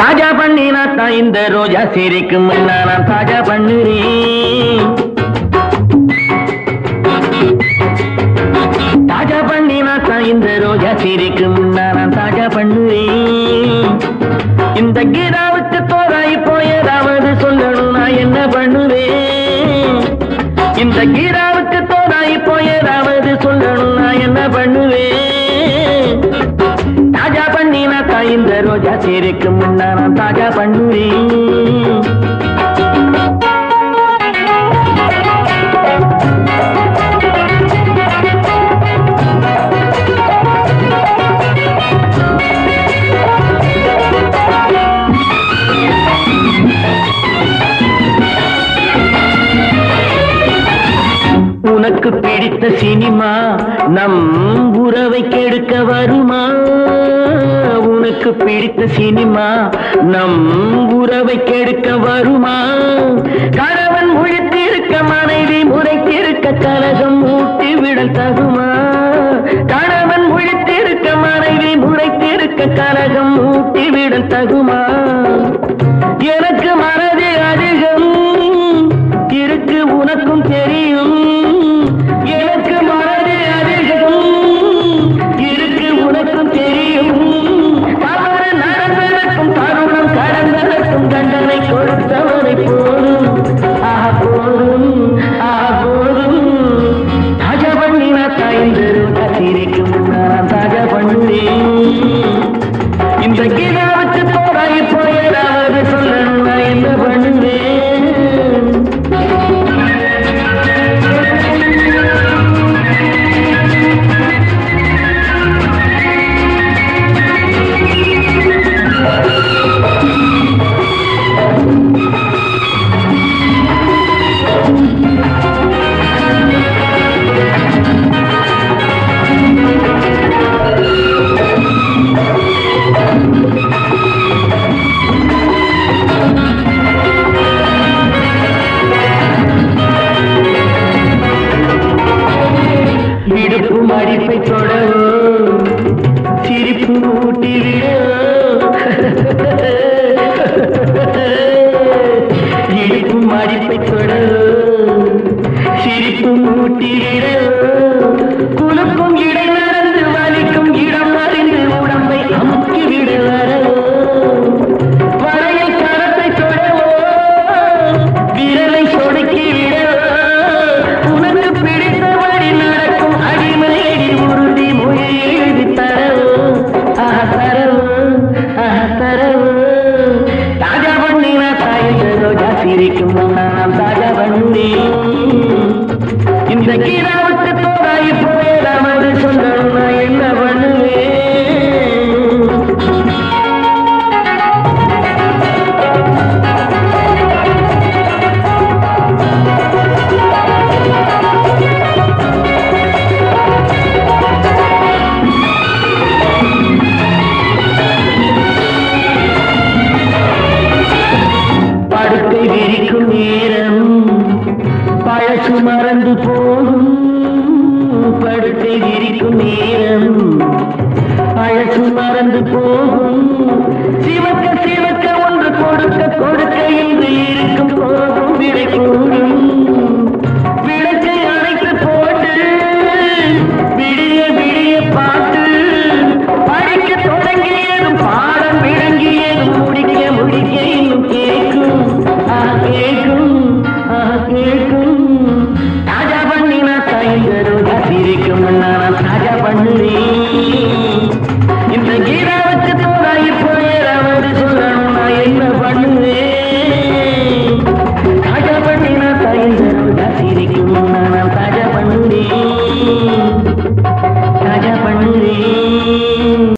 தாஜா பண்ணினா தான் இந்த ரோஜா சிரிக்கும் நான் தாஜா பண்ணுறேன் தாஜா பண்ணினா தான் இந்த ரோஜா சிரிக்கும் நான் தாஜா பண்ணுறேன் இந்த கீதாவுக்கு தோராய் போயதாவது சொல்லணும் நான் என்ன பண்ணுவேன் இந்த கீதாவுக்கு தோராய் போயதாவது சொல்லணும் நான் என்ன பண்ணுவேன் தாஜா பண்ணினா தான் இந்த ரோஜா சிரிக்கும் நான் தாஜா பண்ணுவேன் உனக்கு பிடித்த சினிமா நம் உறவை கெடுக்க வருமா உனக்கு பிடித்த சினிமா நம் உறவை கெடுக்க வருமா கணவன் முழித்திருக்க மனைவி முறைத்திருக்க கலகம் ஊட்டி விடல் தகுமா கணவன் முழித்திருக்க மனைவி முறைத்திருக்க கலகம் ஊட்டி விடல் தகுமா